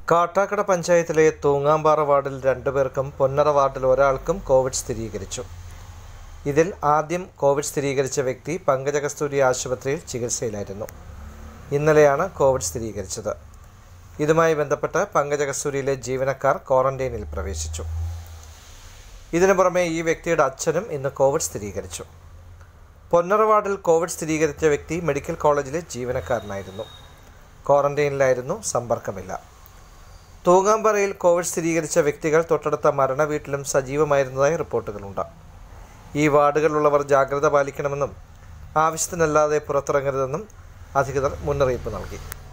കാട്ടാക്കട പഞ്ചായത്തിലെ തൂങ്ങാമ്പാറ വാർഡിൽ രണ്ടുപേർക്കും പൊന്നറ വാർഡിൽ ഒരാൾക്കും കോവിഡ് സ്ഥിരീകരിച്ചു ഇതിൽ ആദ്യം കോവിഡ് സ്ഥിരീകരിച്ച വ്യക്തി പങ്കജകസ്തൂരി ആശുപത്രിയിൽ ചികിത്സയിലായിരുന്നു ഇന്നലെയാണ് കോവിഡ് സ്ഥിരീകരിച്ചത് ഇതുമായി ബന്ധപ്പെട്ട് പങ്കജകസ്തൂരിയിലെ ജീവനക്കാർ ക്വാറന്റൈനിൽ പ്രവേശിച്ചു ഇതിനു പുറമെ ഈ വ്യക്തിയുടെ അച്ഛനും ഇന്ന് കോവിഡ് സ്ഥിരീകരിച്ചു പൊന്നറ വാർഡിൽ കോവിഡ് സ്ഥിരീകരിച്ച വ്യക്തി മെഡിക്കൽ കോളേജിലെ ജീവനക്കാരനായിരുന്നു ക്വാറന്റൈനിലായിരുന്നു സമ്പർക്കമില്ല തൂങ്ങാമ്പറയിൽ കോവിഡ് സ്ഥിരീകരിച്ച വ്യക്തികൾ തൊട്ടടുത്ത മരണ വീട്ടിലും സജീവമായിരുന്നതായി റിപ്പോർട്ടുകളുണ്ട് ഈ വാർഡുകളിലുള്ളവർ ജാഗ്രത പാലിക്കണമെന്നും ആവശ്യത്തിനല്ലാതെ പുറത്തിറങ്ങരുതെന്നും അധികൃതർ മുന്നറിയിപ്പ് നൽകി